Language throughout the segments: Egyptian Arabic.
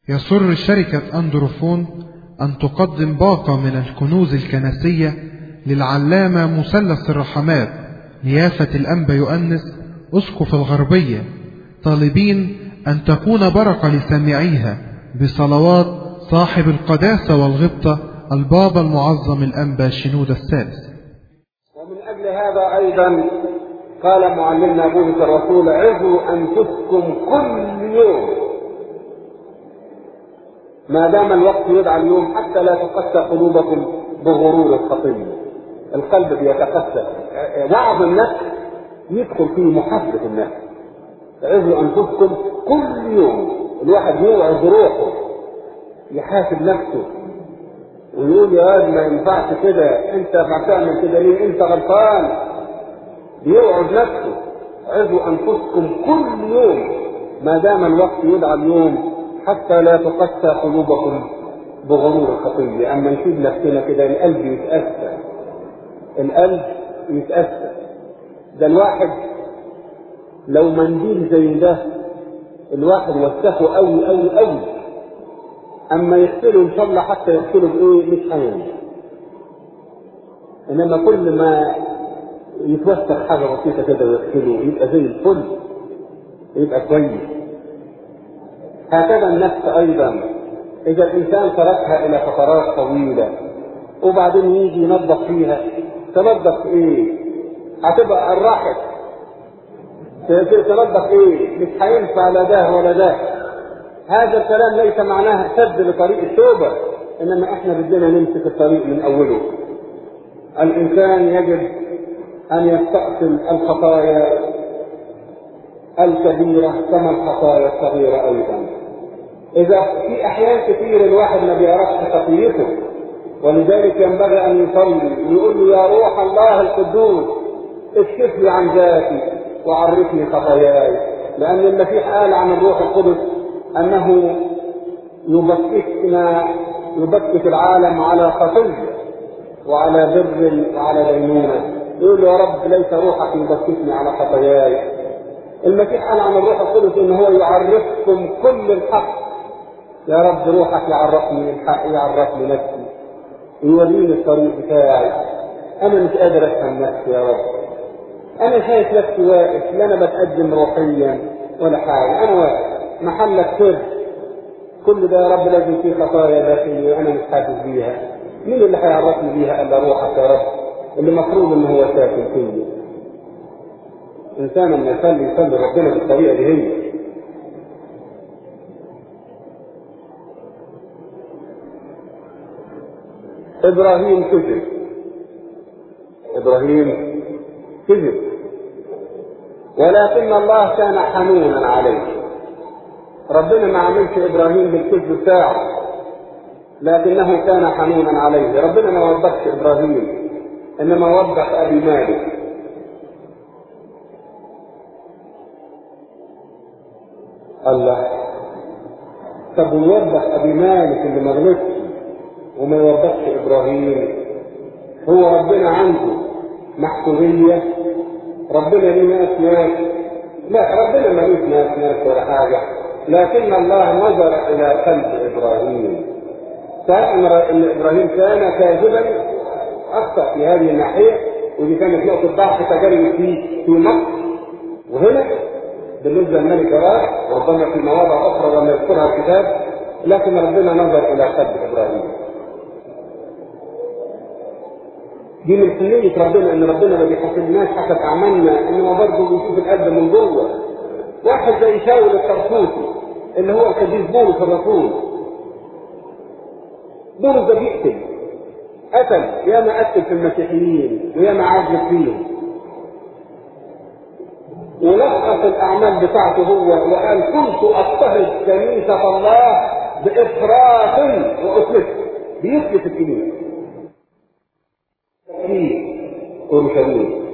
يسر شركة أندروفون أن تقدم باقة من الكنوز الكنسية للعلامة مثلث الرحمات نيافة الأنبا يؤنس أسقف الغربية طالبين أن تكون بركة لسامعيها بصلوات صاحب القداسة والغبطة البابا المعظم الأنبا شنود الثالث ومن أجل هذا أيضا قال معلمنا بولس الرسول عظوا أنفسكم كل يوم ما دام الوقت يدعى اليوم حتى لا تقسى قلوبكم بغرور الخطية القلب بيتقسى وعظ النفس يدخل فيه محاسبة النفس عظوا أنفسكم كل يوم الواحد يوعظ روحه يحاسب نفسه ويقول يا واد ما ينفعش كده انت بتعمل كده ليه انت غلطان بيوعظ نفسه عظوا انفسكم كل يوم ما دام الوقت يدعى اليوم حتى لا تقسى قلوبكم بغرور الخطيه اما نسيب نفسنا كده القلب يتاثر القلب يتاثر ده الواحد لو منديل زي ده الواحد وسخه قوي قوي قوي اما يغسله ان شاء الله حتى يغسله بايه مش هينفع انما كل ما يتوسخ حاجه بسيطه كده ويغسله يبقى زي الفل يبقى كويس هكذا النفس ايضا اذا الانسان تركها الى فترات طويله وبعدين يجي ينظف فيها تنظف ايه هتبقى الراحت تنظف ايه مش هينفع لا ده ولا ده هذا الكلام ليس معناه سد لطريق التوبة إنما إحنا بدنا نمسك الطريق من أوله الإنسان يجب أن يستأصل الخطايا الكبيرة كما الخطايا الصغيرة أيضا إذا في أحيان كثير الواحد ما بيعرفش خطيته ولذلك ينبغي أن يصلي ويقول له يا روح الله القدوس اكشف لي عن ذاتي وعرفني خطاياي لأن المسيح قال عن الروح القدس أنه يبكتنا يبكت العالم على خطية وعلى بر وعلى دينونة يقول يا رب ليس روحك يبكتني على خطاياي المسيح قال عن الروح القدس ان هو يعرفكم كل الحق يا رب روحك يعرفني الحق يعرفني نفسي يوريني الطريق بتاعي انا مش قادر افهم نفسي يا رب انا شايف نفسي واقف لا انا بتقدم روحيا ولا حاجه انا واقف محلك سر كل ده يا رب لازم فيه خطايا داخلي وانا مش حاسس بيها مين اللي هيعرفني بيها الا روحك يا رب اللي مفروض ان هو ساكن فيا انسان لما يصلي يصلي ربنا بالطريقه دي هي ابراهيم كذب ابراهيم كذب ولكن الله كان حنونا عليه ربنا ما عملش ابراهيم بالكذب بتاعه لكنه كان حنونا عليه ربنا ما وضحش ابراهيم انما وضح ابي مالك الله طب ويوضح ابي مالك اللي ما غلطش وما يوضحش ابراهيم هو ربنا عنده محسوبيه ربنا ليه ناس ناس لا ربنا ملوش ناس ناس ولا حاجه لكن الله نظر الى قلب ابراهيم سواء ان ابراهيم كان كاذبا اخطا في هذه الناحيه ودي كانت نقطه ضعف تجري في في مصر وهنا بالنسبه للملك جواد وربما في مواضع اخرى لم يذكرها الكتاب لكن ربنا نظر الى قلب ابراهيم دي من سنية ربنا ان ربنا ما بيحاسبناش حسب اعمالنا انما برضه بيشوف القلب من جوه واحد زي شاول الطرطوسي اللي هو القديس بولس الرسول بولس ده بيقتل قتل يا ما قتل في المسيحيين ويا ما عذب فيهم ولخص الاعمال بتاعته هو وقال كنت اضطهد كنيسه الله بافراط وافلت بيفلت الكنيسه في اورشليم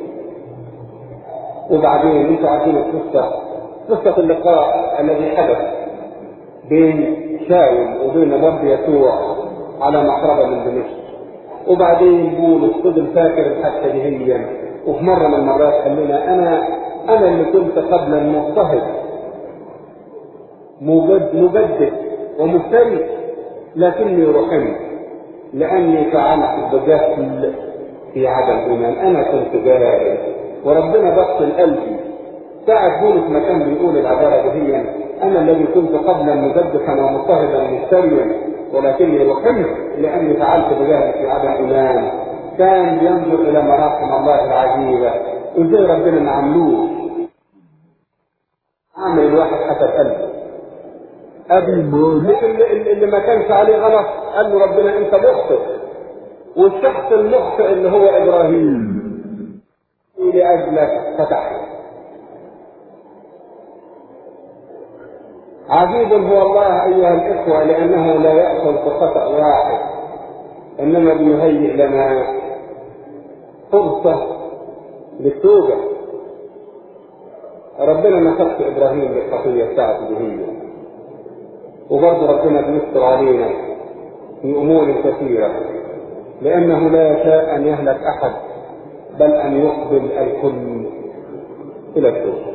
وبعدين انتوا عارفين القصه قصه اللقاء الذي حدث بين شاول وبين الرب يسوع على مقربه من دمشق وبعدين بولس فضل فاكر الحادثه دي هي وفي مره من المرات قال لنا انا انا اللي كنت قبلا مضطهد مجد مجدد ومفتري لكني رحمت لأني فعلت بجهل في عدم إيمان أنا كنت جاهل وربنا بطل قلبي ساعة بولس ما كان بيقول العبارة دي أنا الذي كنت قبلا مجدفا ومضطهدا مفتريا ولكني رحمت لأني فعلت بجهل في عدم إيمان كان ينظر إلى مراحم الله العجيبة إزاي ربنا ما عملوش عامل الواحد حسب قلبه ابي اللي, اللي ما كانش عليه غلط قال له ربنا انت مخطئ والشخص المخطئ اللي هو ابراهيم لاجلك فتح عجيب هو الله ايها الاخوه لانه لا ياخذ بخطا واحد انما بيهيئ لنا فرصه للتوبه ربنا ما خص ابراهيم بالخطيه بتاعته دي هي وبرضه ربنا بيستر علينا في امور كثيره لانه لا يشاء ان يهلك احد بل ان يقبل الكل الى التوبه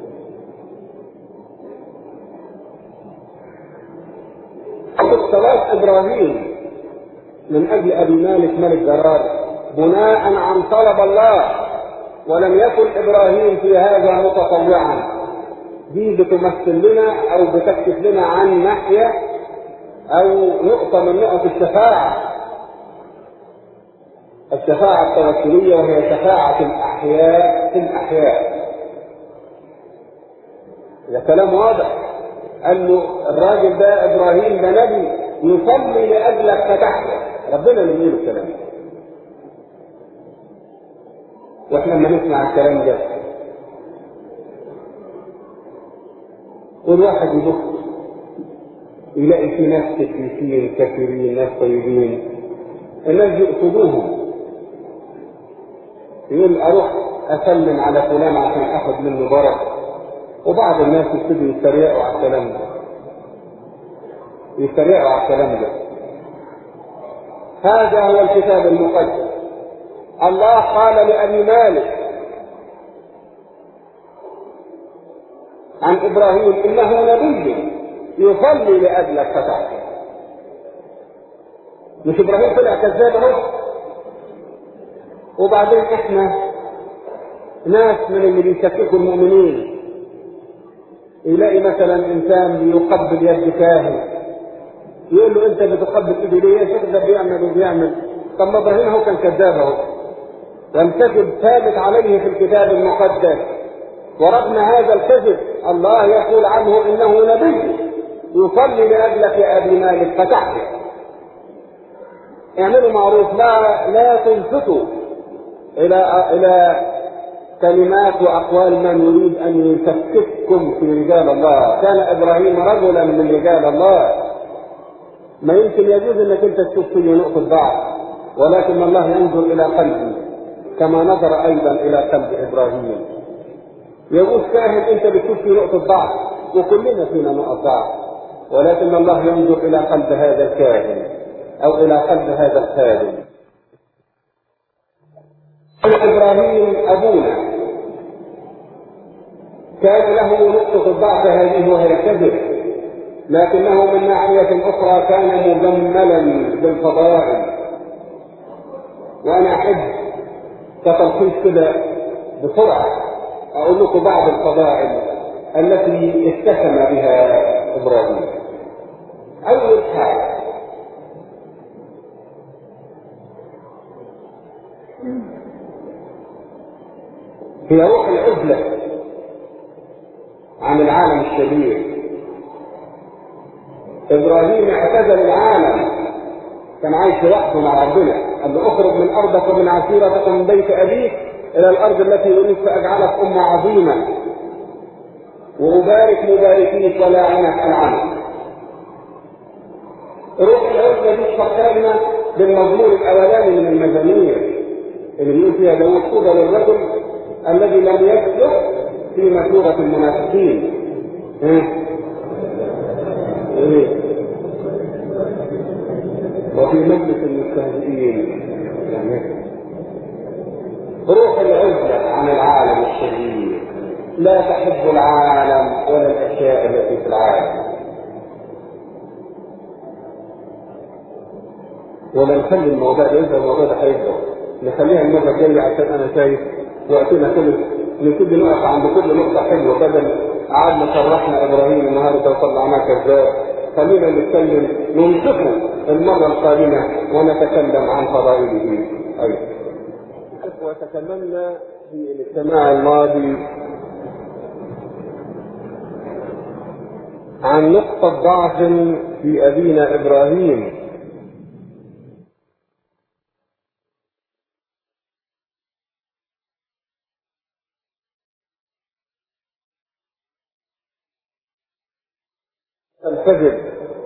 صلاة إبراهيم من أجل أبي مالك ملك جرار بناء عن طلب الله ولم يكن إبراهيم في هذا متطوعا دي بتمثل لنا او بتكشف لنا عن ناحية او نقطة من نقط الشفاعة الشفاعة التوكلية وهي شفاعة الأحياء في الأحياء ده كلام واضح قال له الراجل ده إبراهيم ده نبي يصلي لأجلك فتحته ربنا اللي يقول الكلام واحنا لما نسمع الكلام ده والواحد يبص يلاقي في ناس كثيرين كثيرين ناس طيبين الناس يقصدوهم يقول اروح اسلم على فلان عشان اخذ منه بركه وبعض الناس يبتدوا يتريقوا على الكلام ده يتريقوا على الكلام ده هذا هو الكتاب المقدس الله قال لأبي مالك عن إبراهيم إنه نبي يصلي لأجلك فتحته مش إبراهيم طلع كذاب أهو وبعدين إحنا ناس من اللي بيشككوا المؤمنين يلاقي مثلا إنسان بيقبل يد كاهن يقول له أنت بتقبل إيدي ليه؟ يا شيخ ده بيعمل وبيعمل طب ما إبراهيم هو كان كذاب أهو لم تجد ثابت عليه في الكتاب المقدس ورغم هذا الكذب الله يقول عنه انه نبي يصلي لاجلك يا ابي مالك فتحته اعملوا معروف لا لا تنصتوا الى الى كلمات واقوال من يريد ان يشكككم في رجال الله كان ابراهيم رجلا من رجال الله ما يمكن يجوز انك انت تشوف فيه نقطه ضعف ولكن الله ينظر الى قلبي كما نظر ايضا الى قلب ابراهيم يجوز كاهن انت بتشوف فيه نقطه ضعف وكلنا فينا نقط ضعف ولكن الله ينظر الى قلب هذا الكاهن او الى قلب هذا الخادم ابراهيم ابونا كان له نقطه الضعف هذه وهي الكذب لكنه من ناحيه اخرى كان مجملا بالفضائل وانا احب كتلخيص كده بسرعه اقول لكم بعض الفضائل التي اتسم بها ابراهيم اول حاجه هي روح العزله عن العالم الشرير ابراهيم اعتزل العالم كان عايش لوحده مع ربنا قال له اخرج من ارضك ومن عشيرتك ومن بيت ابيك الى الارض التي اريد فاجعلك امه عظيمه وابارك مباركيك ولا عنك العنك روح العزله دي تفكرنا بالمزمور الاولاني من المزامير اللي بيقول فيها داوود طوبى للرجل الذي لم يسلك في مشورة المنافقين ايه ايه وفي مجلس المستهزئين روح العزلة عن العالم الشرير لا تحب العالم ولا الأشياء التي في العالم ولا نخلي الموضوع ده يبقى الموضوع ده هيكبر نخليها المره الجايه عشان انا شايف وقتنا خلص نبتدي نقف عند كل نقطه حلوه بدل قعدنا شرحنا ابراهيم النهارده وطلعناه كذاب خلينا نتكلم ننصفه المره القادمه ونتكلم عن فضائله ايضا. وتكلمنا في الاجتماع الماضي عن نقطة ضعف في أبينا إبراهيم الكذب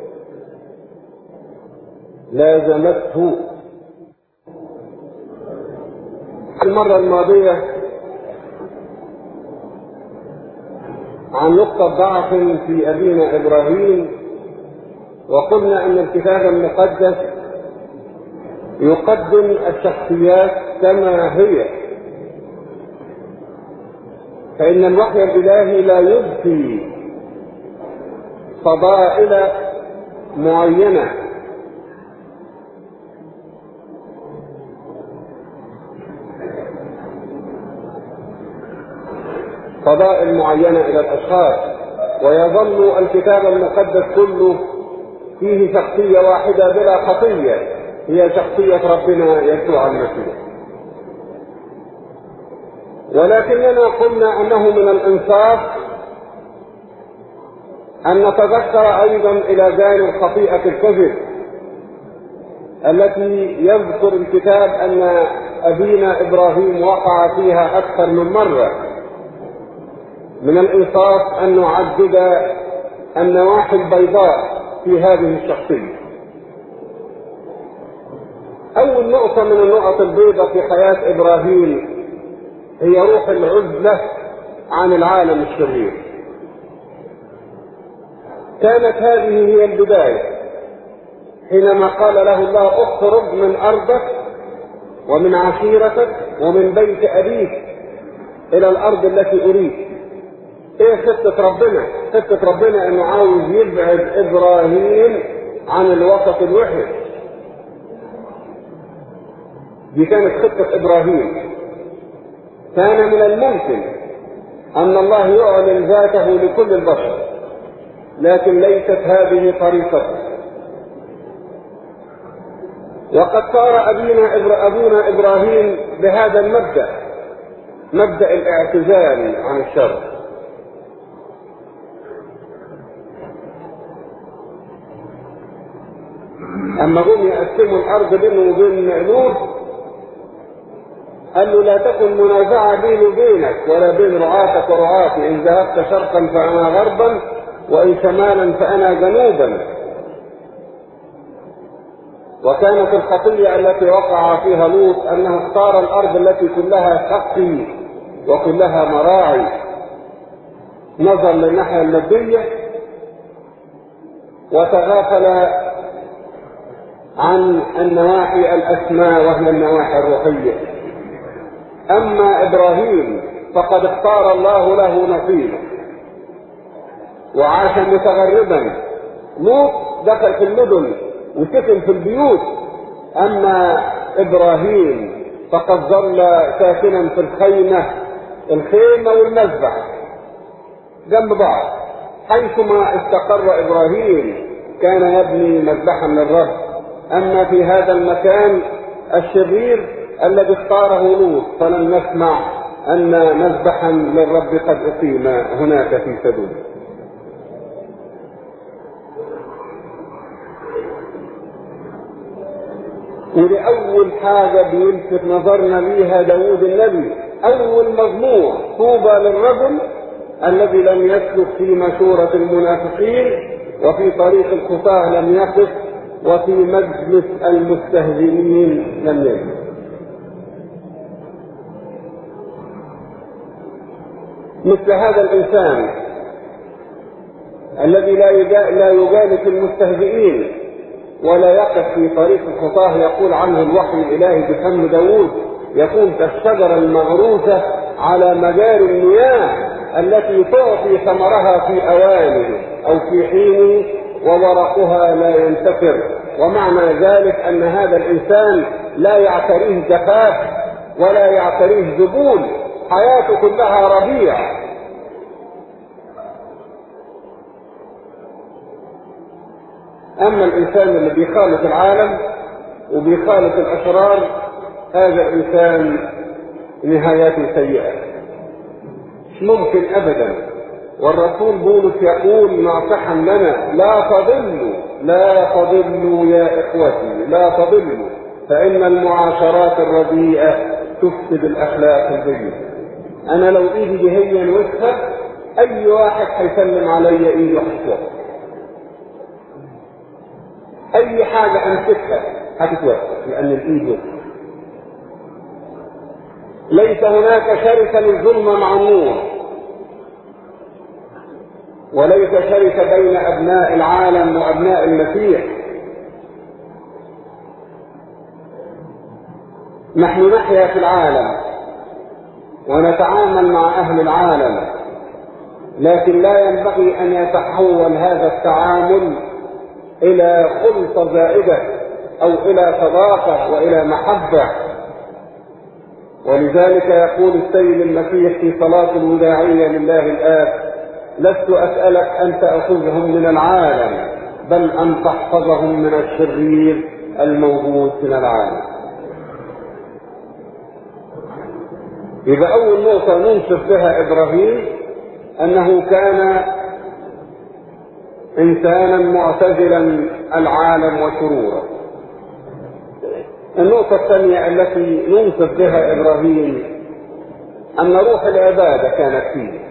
لازمته المرة الماضية عن نقطة ضعف في أبينا إبراهيم وقلنا أن الكتاب المقدس يقدم الشخصيات كما هي فإن الوحي الإلهي لا يبقي فضائل معينة فضائل معينة إلى الأشخاص ويظل الكتاب المقدس كله فيه شخصية واحدة بلا خطية هي شخصية ربنا يسوع المسيح ولكننا قلنا أنه من الإنصاف أن نتذكر أيضا إلى جانب خطيئة الكذب التي يذكر الكتاب أن أبينا إبراهيم وقع فيها أكثر من مرة من الإنصاف أن نعدد النواحي البيضاء في هذه الشخصية أول نقطة من النقط البيضاء في حياة إبراهيم هي روح العزلة عن العالم الشرير كانت هذه هي البداية حينما قال له الله اخرج من أرضك ومن عشيرتك ومن بيت أبيك إلى الأرض التي أريد ايه خطة ربنا خطة ربنا انه عاوز يبعد ابراهيم عن الوسط الوحش دي كانت خطة ابراهيم كان من الممكن ان الله يعلن ذاته لكل البشر لكن ليست هذه طريقته وقد صار أبينا إبر... أبونا إبراهيم بهذا المبدأ مبدأ الاعتزال عن الشر اما جم يقسموا الارض بينه وبين لوط قال له لا تكن منازعة بيني وبينك ولا بين رعاتك ورعاتي إن ذهبت شرقا فأنا غربا وإن شمالا فأنا جنوبا وكانت الخطية التي وقع فيها لوط أنه اختار الأرض التي كلها سقي وكلها مراعي نظر للناحية المادية وتغافل عن النواحي الأسماء وهي النواحي الروحية أما إبراهيم فقد اختار الله له نصيبا وعاش متغربا لوط دخل في المدن وسكن في البيوت أما إبراهيم فقد ظل ساكنا في الخيمة الخيمة والمذبح جنب بعض حيثما استقر إبراهيم كان يبني مذبحا للرب أما في هذا المكان الشرير الذي اختاره لوط فلم نسمع أن مذبحا للرب قد أقيم هناك في سدوم ولأول حاجة بيلفت نظرنا ليها داود النبي أول مضموع طوبى للرجل الذي لم يسلك في مشورة المنافقين وفي طريق الخطاه لم يقف وفي مجلس المستهزئين لم يجلس مثل هذا الإنسان الذي لا لا يجالس المستهزئين ولا يقف في طريق الخطاه يقول عنه الوحي الإلهي بفم داوود يكون كالشجرة المغروسة على مجاري المياه التي تعطي ثمرها في أوانه أو في حينه وورقها لا ينتفر ومعنى ذلك أن هذا الإنسان لا يعتريه جفاف ولا يعتريه ذبول حياته كلها ربيع أما الإنسان اللي بيخالط العالم وبيخالط الأشرار هذا الإنسان نهايته سيئة مش ممكن أبدا والرسول بولس يقول ناصحا لنا لا تضلوا لا تضلوا يا إخوتي لا تضلوا فإن المعاشرات الرديئة تفسد الأخلاق الجيدة أنا لو إيدي جهيا وسخة أي واحد هيسلم علي إيده حسوة أي حاجة أمسكها هتتوسخ لأن الإيد وسخة ليس هناك شركة للظلم مع النور وليس شركة بين أبناء العالم وأبناء المسيح نحن نحيا في العالم ونتعامل مع أهل العالم لكن لا ينبغي أن يتحول هذا التعامل إلى خلطة زائدة أو إلى صداقة وإلى محبة ولذلك يقول السيد المسيح في صلاة الوداعية لله الآب لست أسألك أن تأخذهم من العالم بل أن تحفظهم من الشرير الموجود من العالم يبقى أول نقطة ننصف بها إبراهيم أنه كان إنسانا معتزلا العالم وشروره النقطة الثانية التي ننصف بها إبراهيم أن روح العبادة كانت فيه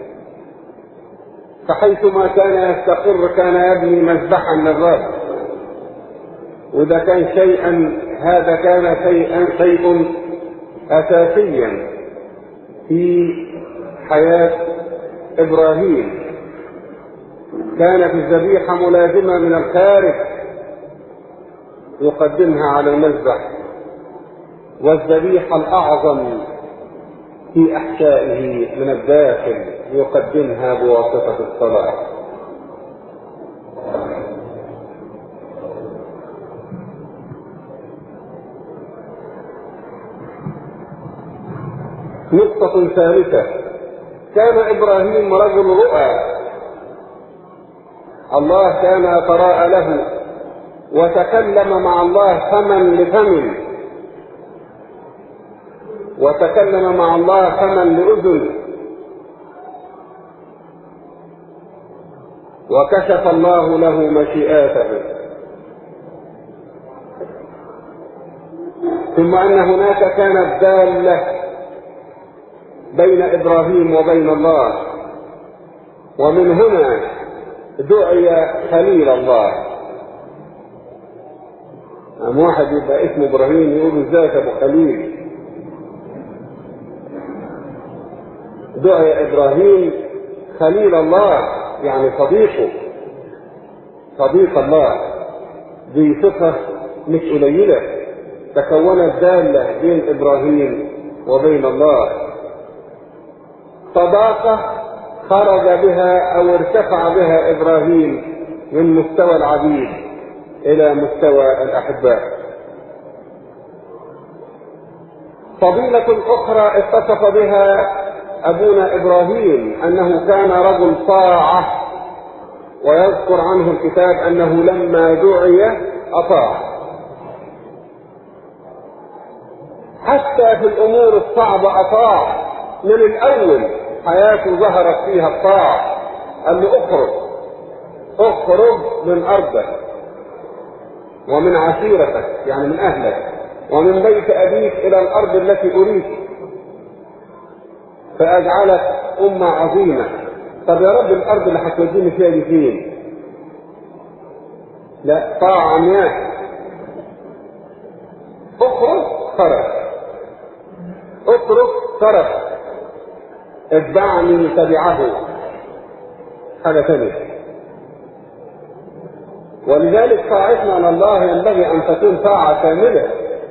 فحيثما كان يستقر كان يبني مذبحا للرب وإذا كان شيئا هذا كان شيئا شيء أساسيا في حياة إبراهيم كانت الذبيحة ملازمة من الخارج يقدمها على المذبح والذبيحة الأعظم في أحشائه من الداخل يقدمها بواسطة الصلاة نقطة ثالثة كان إبراهيم رجل رؤى الله كان يتراءى له وتكلم مع الله فما لفم وتكلم مع الله فما لأذن وكشف الله له مشيئاته ثم أن هناك كانت دالة بين إبراهيم وبين الله ومن هنا دعي خليل الله أم واحد يبقى اسمه إبراهيم يقول ازيك أبو خليل دعي إبراهيم خليل الله يعني صديقه صديق الله دي صفة مش قليلة تكونت دالة بين إبراهيم وبين الله صداقة خرج بها أو ارتفع بها إبراهيم من مستوى العبيد إلى مستوى الأحباء فضيلة أخرى اتصف بها أبونا إبراهيم أنه كان رجل طاعة ويذكر عنه الكتاب أنه لما دعي أطاع حتى في الأمور الصعبة أطاع من الأول حياته ظهرت فيها الطاعة قال له اخرج اخرج من أرضك ومن عشيرتك يعني من أهلك ومن بيت أبيك إلى الأرض التي أريد فأجعلك أمة عظيمة طب يا رب الأرض اللي هتوديني فيها دي فين؟ لا طاعة عمياء اخرج خرج اترك ترك اتبعني تبعه حاجة ثانية ولذلك طاعتنا على الله ينبغي أن تكون طاعة كاملة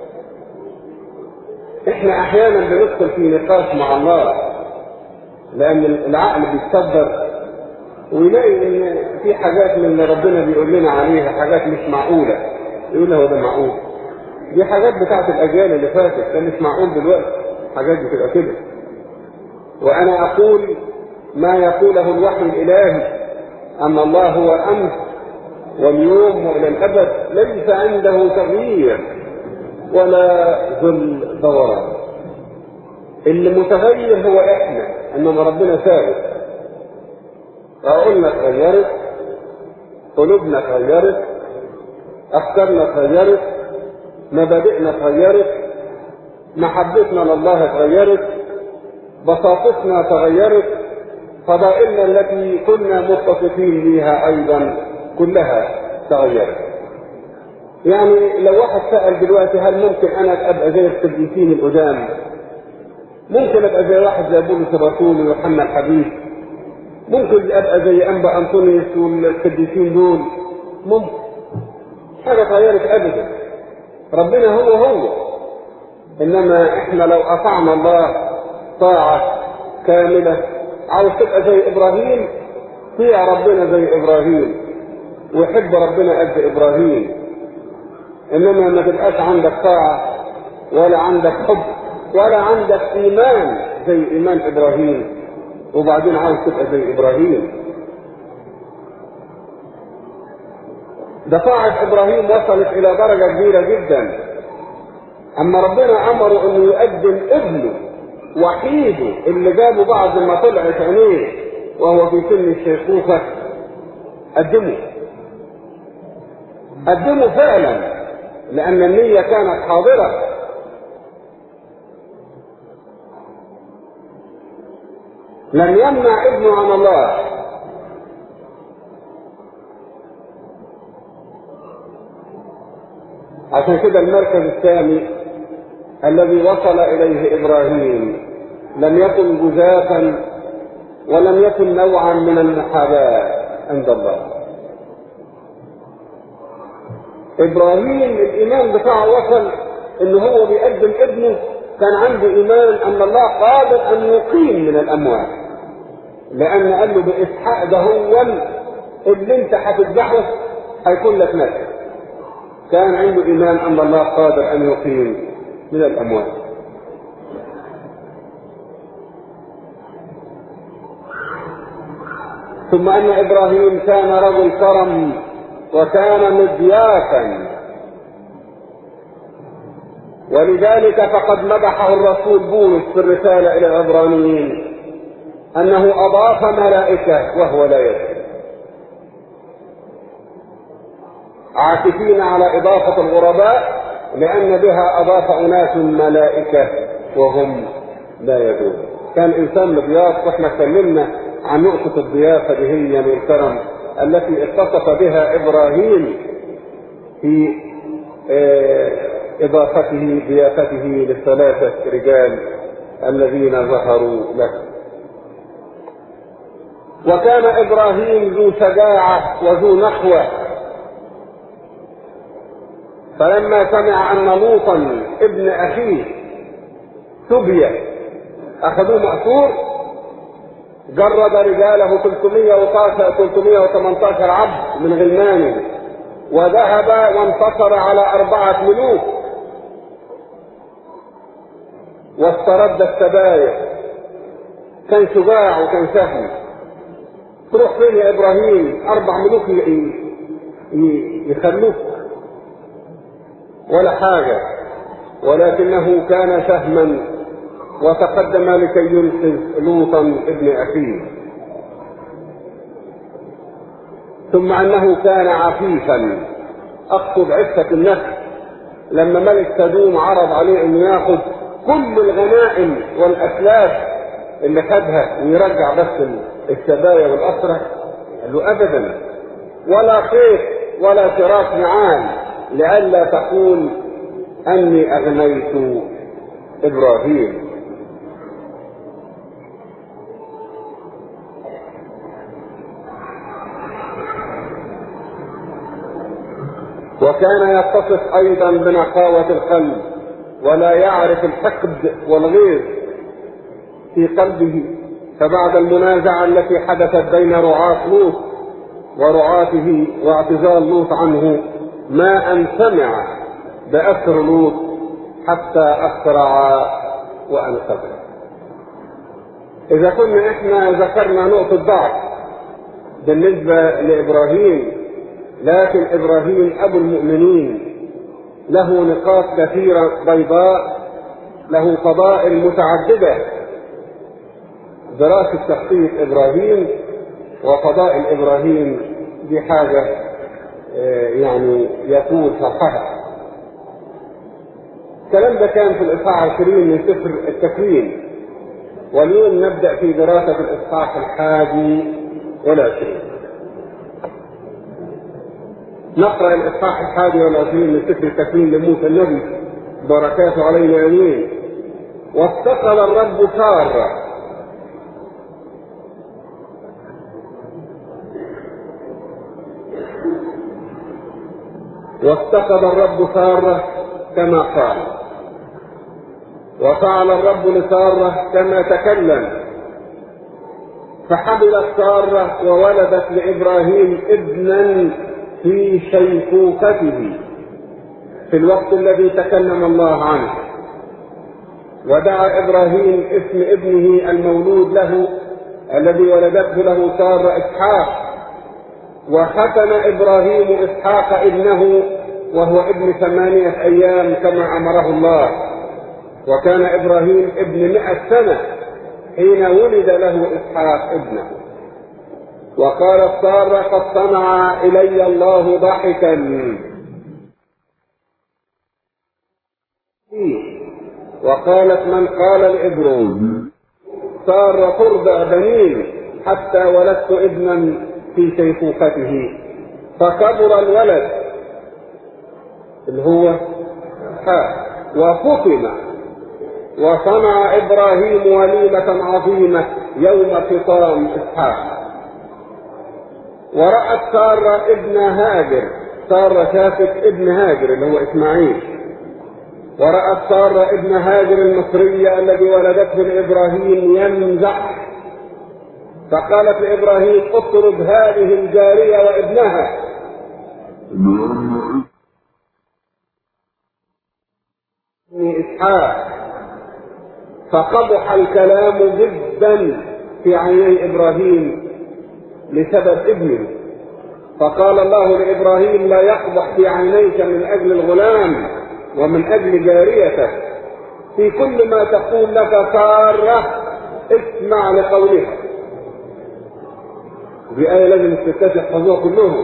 احنا احيانا بندخل في نقاش مع الله لان العقل بيتصدر ويلاقي ان في حاجات من اللي ربنا بيقول لنا عليها حاجات مش معقوله يقول هو ده معقول دي حاجات بتاعت الاجيال اللي فاتت ده مش معقول دلوقتي حاجات بتبقى كده وانا اقول ما يقوله الوحي الالهي ان الله هو امس واليوم والى الابد ليس عنده تغيير ولا ذل دوران اللي متغير هو احنا انما ربنا ثابت عقولنا اتغيرت قلوبنا اتغيرت افكارنا اتغيرت مبادئنا اتغيرت محبتنا لله اتغيرت بساطتنا تغيرت فضائلنا التي كنا متصفين بها ايضا كلها تغيرت يعني لو واحد سأل دلوقتي هل ممكن انا ابقى زي القديسين القدام ممكن ابقى زي واحد زي بولس الرسول ويوحنا الحبيب ممكن ابقى زي انبا انطونيوس والقديسين دول ممكن حاجه اتغيرت ابدا ربنا هو هو انما احنا لو اطعنا الله طاعه كامله عاوز تبقى زي ابراهيم طيع ربنا زي ابراهيم وحب ربنا قد ابراهيم انما ما تبقاش عندك طاعه ولا عندك حب ولا عندك ايمان زي ايمان ابراهيم وبعدين عاوز تبقى زي ابراهيم ده طاعة ابراهيم وصلت الى درجة كبيرة جدا اما ربنا امره انه يقدم ابنه وحيده اللي جابه بعد ما طلعت عينيه وهو في سن الشيخوخة قدمه قدمه فعلا لان النية كانت حاضرة لم يمنع ابنه عن الله عشان كده المركز الثاني الذي وصل اليه ابراهيم لم يكن جزافا ولم يكن نوعا من المحاباه عند الله ابراهيم الايمان بتاعه وصل ان هو بيقدم ابنه كان عنده ايمان ان الله قادر ان يقيم من الاموات لان قال له باسحاق ده هو اللي انت هتذبحه هيكون لك نفس كان عنده ايمان ان الله قادر ان يقيم من الاموات ثم ان ابراهيم كان رجل كرم وكان مضيافا ولذلك فقد مدحه الرسول بولس في الرسالة إلى العبرانيين أنه أضاف ملائكة وهو لا يدري عاكفين على إضافة الغرباء لأن بها أضاف أناس ملائكة وهم لا يدرون كان إنسان مضياف وإحنا اتكلمنا عن نقطة الضيافة دي هي من الكرم التي اتصف بها إبراهيم في آه إضافته ضيافته للثلاثة رجال الذين ظهروا له وكان إبراهيم ذو شجاعة وذو نخوة فلما سمع أن لوطا ابن أخيه سبي أخذوه مأسور جرد رجاله 318 318 عبد من غلمانه وذهب وانتصر على أربعة ملوك واسترد السبايا كان شجاع وكان سهل تروح فين يا ابراهيم اربع ملوك يخلوك ولا حاجه ولكنه كان سهما وتقدم لكي ينقذ لوطا ابن اخيه ثم انه كان عفيفا اقصد عفه النفس لما ملك سدوم عرض عليه انه ياخذ كل الغنائم والاسلاف اللي خدها ويرجع بس السبايا والاسرى قال له ابدا ولا خيط ولا شراك نعال لئلا تقول اني اغنيت ابراهيم وكان يتصف ايضا بنقاوه القلب ولا يعرف الحقد والغيظ في قلبه فبعد المنازعة التي حدثت بين رعاة لوط ورعاته واعتزال لوط عنه ما أن سمع بأسر لوط حتى أسرع وأنقذه إذا كنا إحنا ذكرنا نقطة ضعف بالنسبة لإبراهيم لكن إبراهيم أبو المؤمنين له نقاط كثيرة بيضاء له فضائل متعددة دراسة شخصية إبراهيم وفضائل إبراهيم دي حاجة يعني يطول شرحها الكلام ده كان في الإصحاح 20 من سفر التكوين واليوم نبدأ في دراسة الإصحاح الحادي والعشرين نقرأ الإصحاح الحادي والعشرين من سفر التكوين لموسى النبي بركاته علينا آمين وافتقد الرب سارة وافتقد الرب سارة كما قال وفعل الرب لسارة كما تكلم فحملت سارة وولدت لإبراهيم ابنا في شيخوخته في الوقت الذي تكلم الله عنه ودعا إبراهيم اسم ابنه المولود له الذي ولدته له سارة إسحاق وختن إبراهيم إسحاق ابنه وهو ابن ثمانية أيام كما أمره الله وكان إبراهيم ابن مئة سنة حين ولد له إسحاق ابنه وقالت سارة قد صنع إلي الله ضحكا وقالت من قال لإبراهيم سارة ترضع بنين حتى ولدت ابنا في شيخوخته فكبر الولد اللي هو ها وفطم وصنع ابراهيم وليمة عظيمة يوم فطام اسحاق ورأت سارة ابن هاجر سارة شافت ابن هاجر اللي هو اسماعيل ورأت سارة ابن هاجر المصرية الذي ولدته لإبراهيم يمزح فقالت لإبراهيم اطرد هذه الجارية وابنها إسحاق فقبح الكلام جدا في عيني إبراهيم لسبب ابنه فقال الله لإبراهيم لا يقبح في عينيك من أجل الغلام ومن أجل جاريته في كل ما تقول لك سارة اسمع لقولها دي آية لازم الستات يحفظوها كلهم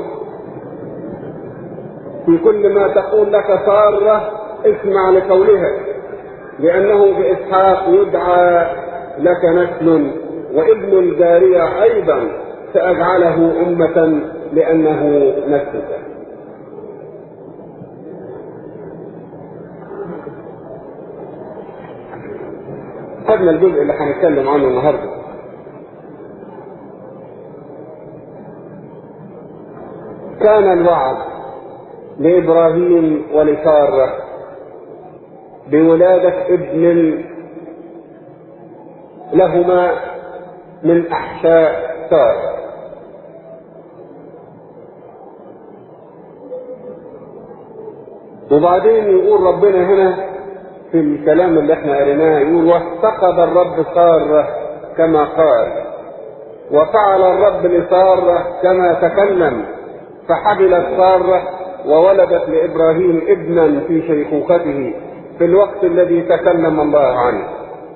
في كل ما تقول لك سارة اسمع لقولها لأنه بإسحاق يدعى لك نسل وابن الجارية أيضا سأجعله أمة لأنه نسلك خدنا الجزء اللي هنتكلم عنه النهارده كان الوعد لإبراهيم ولسارة بولادة ابن لهما من أحشاء سارة وبعدين يقول ربنا هنا في الكلام اللي احنا قريناه يقول وافتقد الرب سارة كما قال وفعل الرب لسارة كما تكلم فحبلت سارة وولدت لإبراهيم ابنا في شيخوخته في الوقت الذي تكلم الله عنه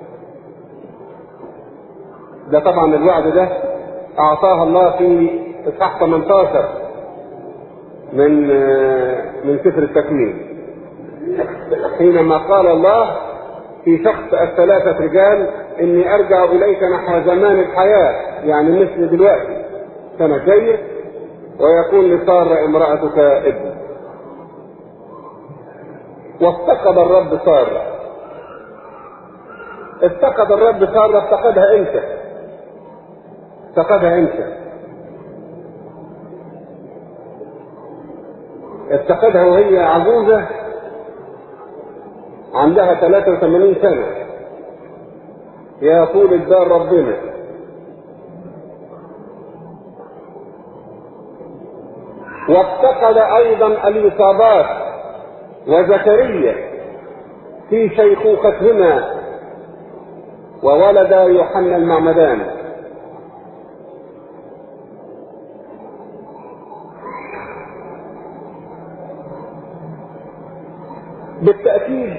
ده طبعا الوعد ده أعطاها الله في إصحاح 18 من من سفر التكوين حينما قال الله في شخص الثلاثة رجال إني أرجع إليك نحو زمان الحياة يعني مثل دلوقتي سنة جاية ويكون لسارة امرأتك ابن وافتقد الرب سارة افتقد الرب سارة افتقدها امتى افتقدها امتى افتقدها وهي عجوزة عندها 83 سنة يا طول الدار ربنا وافتقد ايضا اليصابات وزكريا في شيخوختهما وولد يوحنا المعمدان بالتأكيد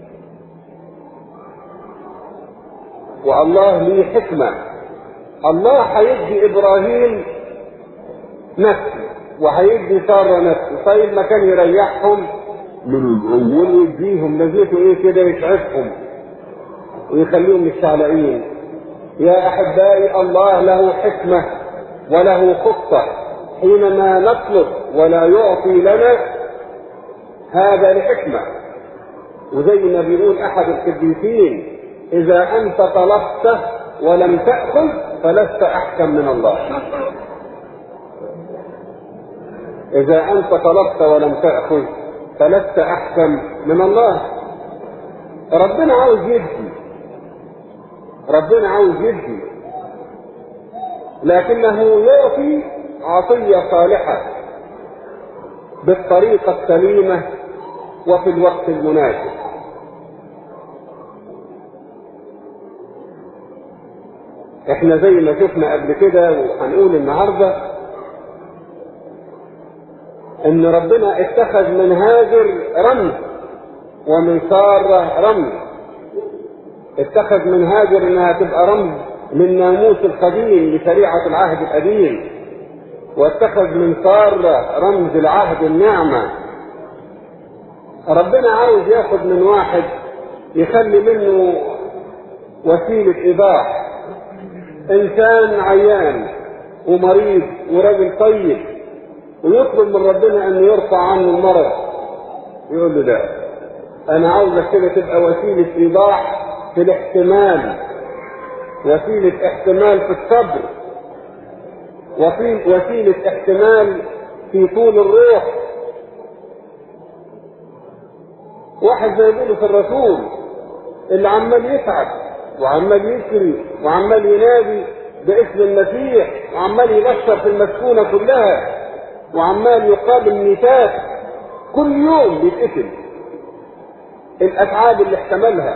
والله ليه حكمة الله هيدي إبراهيم نفسه وهيدي سارة نفسه طيب ما كان يريحهم من الأول ويديهم لازمته إيه كده يتعبهم ويخليهم مشعلقين يا أحبائي الله له حكمة وله خطة حينما نطلب ولا يعطي لنا هذا لحكمة وزي ما بيقول أحد القديسين إذا أنت طلبت ولم تأخذ فلست أحكم من الله إذا أنت طلبت ولم تأخذ فلست أحكم من الله ربنا عاوز يدي ربنا عاوز يدي لكنه يعطي عطية صالحة بالطريقة السليمة وفي الوقت المناسب احنا زي ما شفنا قبل كده وهنقول النهارده ان ربنا اتخذ من هاجر رمز ومن سارة رمز اتخذ من هاجر انها تبقى رمز للناموس القديم لشريعة العهد القديم واتخذ من سارة رمز العهد النعمة ربنا عاوز ياخد من واحد يخلي منه وسيلة إيضاح إنسان عيان ومريض وراجل طيب ويطلب من ربنا أن يرفع عنه المرض يقول له لا أنا عاوزك كده تبقى وسيلة إيضاح في الاحتمال وسيلة احتمال في الصبر وفي وسيلة احتمال في طول الروح واحد زي بولس الرسول اللي عمال يتعب وعمال يجري وعمال ينادي باسم المسيح وعمال يبشر في المسكونة كلها وعمال يقابل ميتات كل يوم بيتقتل الأتعاب اللي احتملها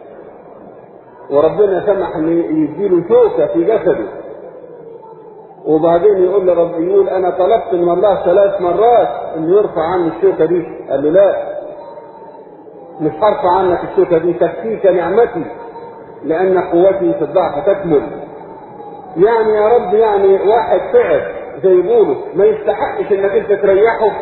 وربنا سمح ان يديله شوكة في جسده وبعدين يقول لرب يقول انا طلبت من الله ثلاث مرات انه يرفع عني الشوكة دي قال له لا مش هرفع عنك الشوكة دي تكفيك نعمتي لأن قوتي في الضعف تكمل يعني يا رب يعني واحد تعب زي بولس ما يستحقش انك انت تريحه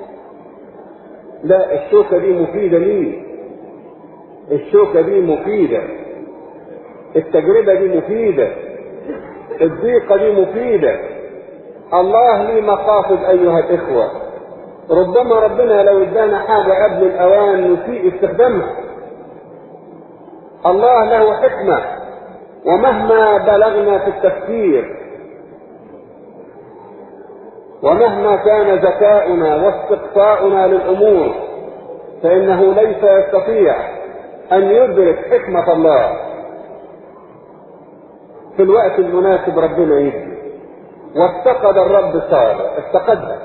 لا الشوكة دي مفيدة ليه الشوكة دي مفيدة التجربة دي مفيدة الضيقة دي مفيدة الله ليه مقاصد أيها الإخوة ربما ربنا لو ادانا حاجة قبل الأوان نسيء استخدامها الله له حكمة ومهما بلغنا في التفكير ومهما كان ذكاؤنا واستقصاؤنا للأمور فإنه ليس يستطيع أن يدرك حكمة الله في الوقت المناسب ربنا يدي وافتقد الرب سارة افتقدها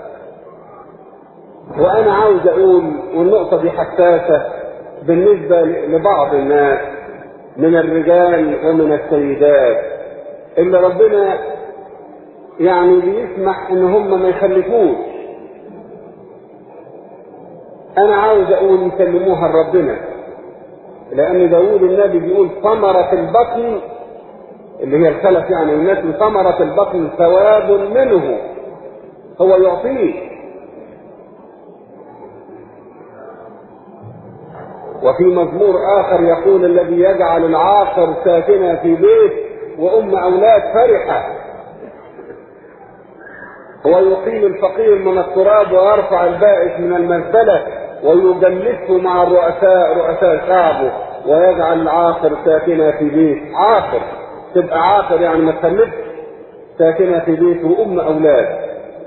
وأنا عاوز أقول والنقطة دي حساسة بالنسبة لبعض الناس من الرجال ومن السيدات اللي ربنا يعني بيسمح ان هم ما يخلفوش انا عاوز اقول يسلموها لربنا لان داوود النبي بيقول ثمرة البطن اللي هي الخلف يعني الناس ثمرة البطن ثواب منه هو يعطيه وفي مزمور آخر يقول الذي يجعل العاقر ساكنة في بيت وأم أولاد فرحة ويقيم الفقير من التراب ويرفع البائس من المزبلة ويجلسه مع الرؤساء رؤساء شعبه ويجعل العاقر ساكنة في بيت عاقر تبقى عاقر يعني ما تخلفش ساكنة في بيت وأم أولاد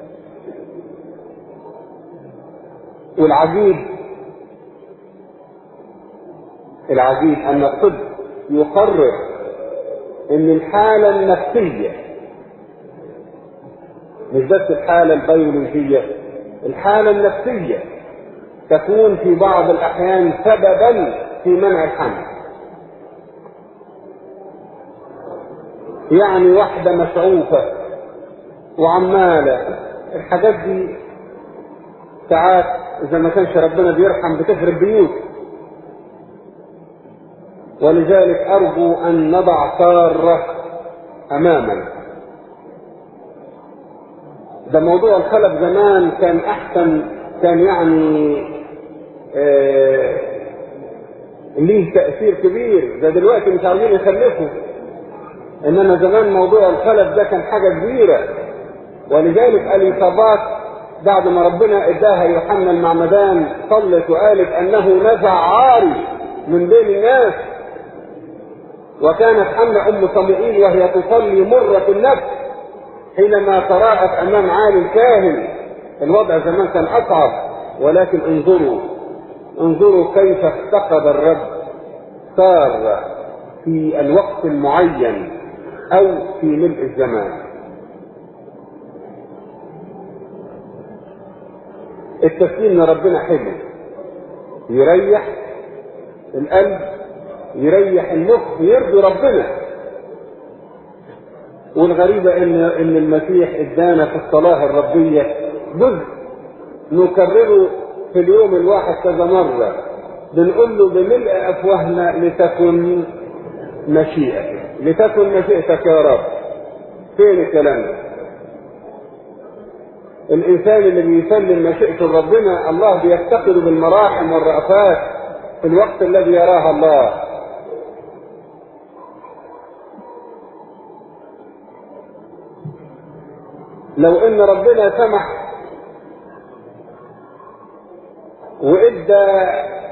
والعجيب العجيب أن الطب يقرر أن الحالة النفسية مش بس الحالة البيولوجية الحالة النفسية تكون في بعض الأحيان سببا في منع الحمل يعني واحدة مشعوفة وعمالة الحاجات دي ساعات إذا ما كانش ربنا بيرحم بتخرب بيوت ولذلك أرجو أن نضع سارة أمامنا ده موضوع الخلف زمان كان أحسن كان يعني آه ليه تأثير كبير ده دلوقتي مش عاوزين يخلفوا إنما زمان موضوع الخلف ده كان حاجة كبيرة ولذلك الإصابات بعد ما ربنا اداها يوحنا المعمدان صلت وقالت انه نزع عاري من بين الناس وكانت حمل ام صموئيل وهي تصلي مرة النفس حينما تراءت امام عالي الكاهن الوضع زمان كان اصعب ولكن انظروا انظروا كيف افتقد الرب صار في الوقت المعين او في ملء الزمان التسليم لربنا حلو يريح القلب يريح المخ يرضي ربنا والغريبة ان ان المسيح ادانا في الصلاة الربية جزء نكرره في اليوم الواحد كذا مرة بنقول له بملء افواهنا لتكن مشيئتك لتكن مشيئتك يا رب فين الكلام ده الانسان اللي بيسلم مشيئته لربنا الله بيفتقر بالمراحم والرأفات في الوقت الذي يراها الله لو ان ربنا سمح وادى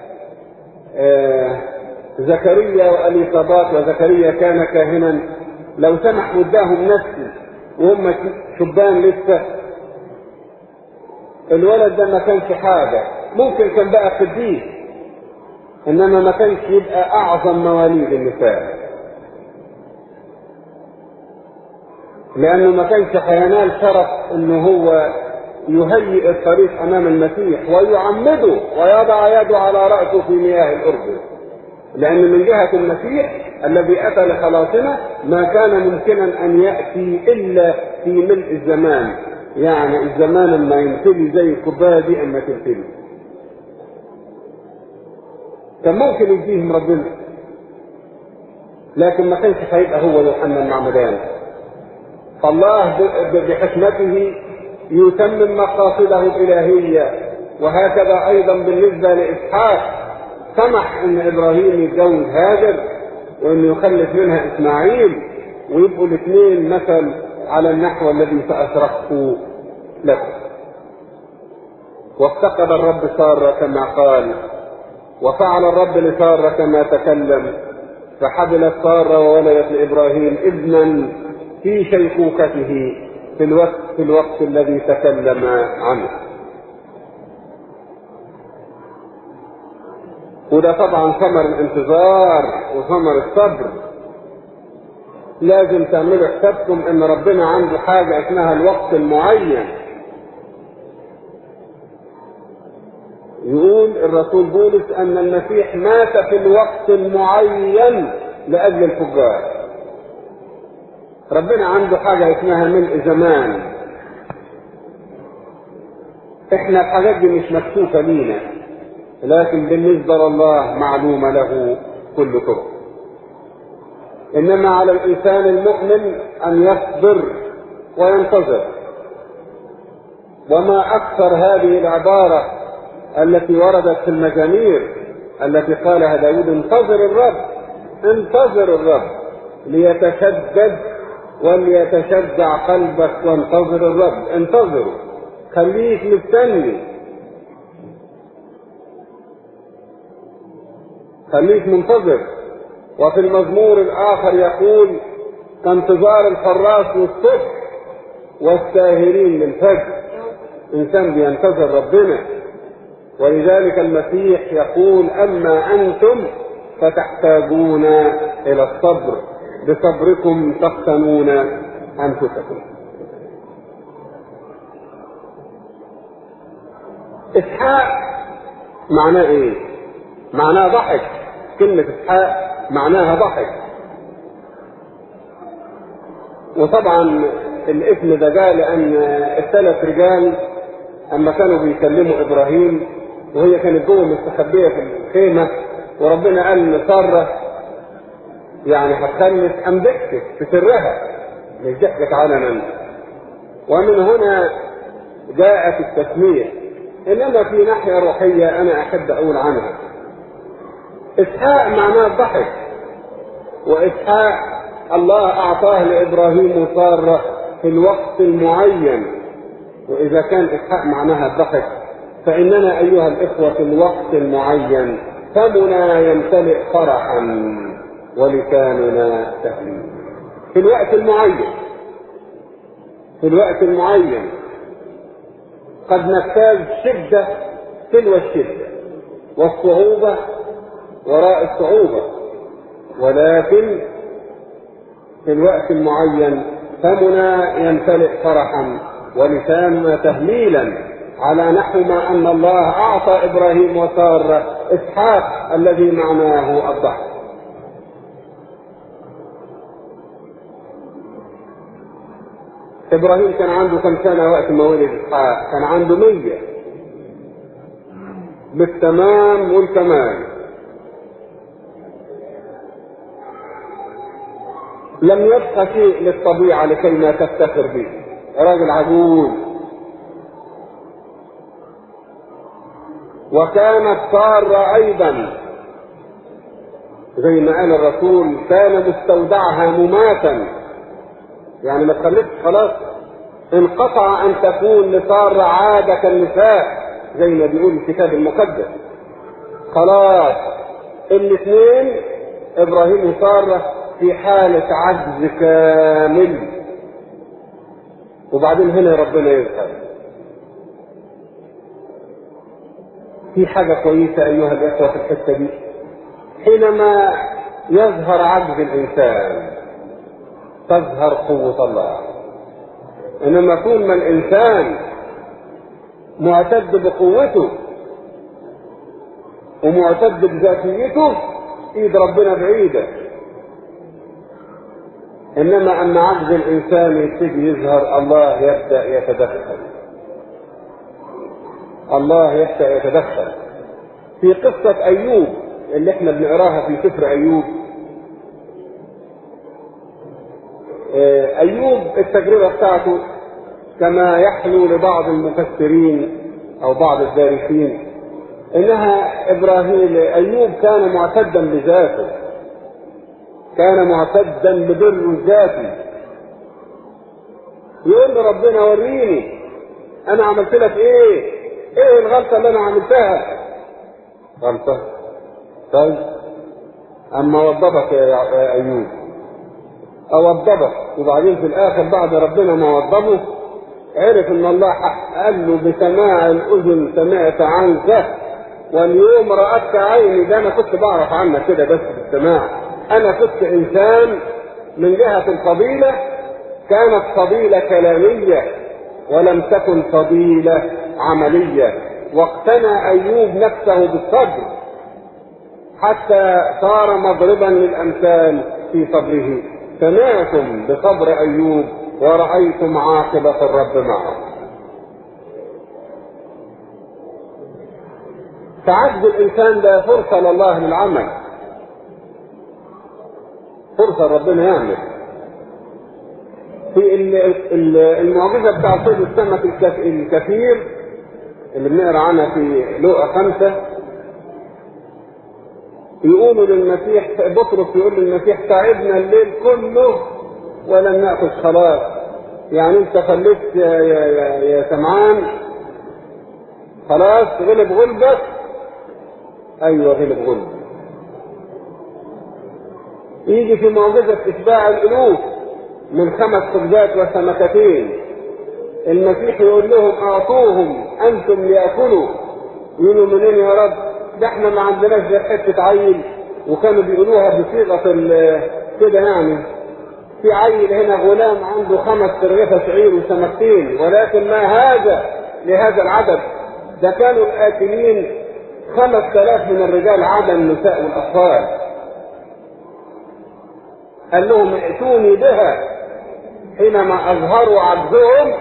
آه زكريا واليصابات وزكريا كان كاهنا لو سمح واداهم نفسه وهم شبان لسه الولد ده ما كانش حاجة ممكن كان بقى قديس انما ما كانش يبقى اعظم مواليد النساء لانه ما كانش هينال شرف انه هو يهيئ الطريق امام المسيح ويعمده ويضع يده على راسه في مياه الاردن لان من جهه المسيح الذي اتى لخلاصنا ما كان ممكنا ان ياتي الا في ملء الزمان يعني الزمان اما يمتلي زي الكوبايه دي اما تمتلي كان ممكن يديهم ربنا لكن ما كانش هيبقى هو يوحنا المعمدان فالله بحكمته يتمم مقاصده الالهيه وهكذا ايضا بالنسبه لاسحاق سمح ان ابراهيم يتجوز هاجر وانه يخلف منها اسماعيل ويبقوا الاثنين مثل على النحو الذي سأشرحه لكم وافتقد الرب سارة كما قال وفعل الرب لسارة كما تكلم فحبلت سارة وولدت لإبراهيم ابنا في شيخوخته في الوقت في الوقت الذي تكلم عنه وده طبعا ثمر الانتظار وثمر الصبر لازم تعملوا حسابكم ان ربنا عنده حاجة اسمها الوقت المعين يقول الرسول بولس ان المسيح مات في الوقت المعين لاجل الفجار ربنا عنده حاجة اسمها ملء زمان احنا الحاجات دي مش مكشوفة لينا لكن بالنسبة لله معلومة له كل طرق انما على الانسان المؤمن ان يصبر وينتظر وما اكثر هذه العباره التي وردت في المزامير التي قالها داود انتظر الرب انتظر الرب ليتشدد وليتشجع قلبك وانتظر الرب انتظره خليك مستني خليك منتظر وفي المزمور الآخر يقول كانتظار الحراس والصبح والساهرين للفجر إنسان بينتظر ربنا ولذلك المسيح يقول أما أنتم فتحتاجون إلى الصبر بصبركم تختنون أنفسكم اسحاق معناه ايه معناه ضحك كلمة اسحاق معناها ضحك وطبعا الاسم ده جاء لان الثلاث رجال اما كانوا بيكلموا ابراهيم وهي كانت جوه مستخبيه في الخيمه وربنا قال لساره يعني هتخلف ام ضحكت في سرها مش ضحكت علنا ومن هنا جاءت التسميه انما في ناحيه روحيه انا احب اقول عنها اسحاق معناه الضحك واسحاق الله اعطاه لابراهيم وساره في الوقت المعين واذا كان اسحاق معناها الضحك فاننا ايها الاخوه في الوقت المعين فمنا يمتلئ فرحا ولساننا تهليل في الوقت المعين في الوقت المعين قد نجتاز شده تلو الشده والصعوبه وراء الصعوبه ولكن في الوقت المعين فمنا يمتلئ فرحا ولساننا تهليلا على نحو ما ان الله اعطى ابراهيم وساره اسحاق الذي معناه الضحك ابراهيم كان عنده كم سنه وقت ما ولد اسحاق كان عنده مية بالتمام والكمال لم يبق شيء للطبيعه لكي ما تفتخر به راجل عجوز وكانت سارة أيضا زي ما قال الرسول كان مستودعها مماتا يعني ما تخليش خلاص انقطع أن تكون لسارة عادة كالنساء زي ما بيقول الكتاب المقدس خلاص الاثنين إبراهيم وسارة في حالة عجز كامل وبعدين هنا ربنا يظهر في حاجة كويسة أيها الإخوة في الحتة دي حينما يظهر عجز الإنسان تظهر قوة الله إنما طول ما الإنسان معتد بقوته ومعتد بذاتيته إيد ربنا بعيدة انما ان عجز الانسان يبتدي يظهر الله يبدا يتدخل الله يبدا يتدخل في قصه ايوب اللي احنا بنقراها في سفر ايوب ايوب التجربه بتاعته كما يحلو لبعض المفسرين او بعض الدارسين انها ابراهيم ايوب كان معتدا بذاته كان معتدا ببر الذاتي يقول له ربنا وريني انا عملت لك ايه ايه الغلطه اللي انا عملتها غلطه طيب اما وضبك يا ايوب اوضبك وبعدين في الاخر بعد ربنا ما وضبه عرف ان الله قال له بسماع الاذن سمعت عنك واليوم رأتك عيني ده انا كنت بعرف عنك كده بس بالسماع انا كنت انسان من جهة الفضيلة كانت فضيلة كلامية ولم تكن فضيلة عملية واقتنى ايوب نفسه بالصبر حتى صار مضربا للامثال في صبره سمعتم بصبر ايوب ورأيتم عاقبة الرب معه فعجز الانسان ده فرصة لله للعمل فرصة ربنا يعمل في المعجزة بتاع صيد السمك الكثير اللي بنقرا عنها في لقا خمسة يقولوا للمسيح بطرس يقول للمسيح تعبنا الليل كله ولم ناخذ خلاص يعني انت خليت يا, يا, يا, يا سمعان خلاص غلب غلبك ايوه غلب غلبك يجي في معجزة اشباع الالوف من خمس خبزات وسمكتين المسيح يقول لهم اعطوهم انتم ليأكلوا يقولوا منين يا رب ده احنا ما عندناش غير حته عيل وكانوا بيقولوها بصيغه كده يعني في عيل هنا غلام عنده خمس ترغيفه شعير وسمكتين ولكن ما هذا لهذا العدد ده كانوا الآكلين خمس آلاف من الرجال عدا النساء والأطفال قال لهم ائتوني بها حينما أظهروا عجزهم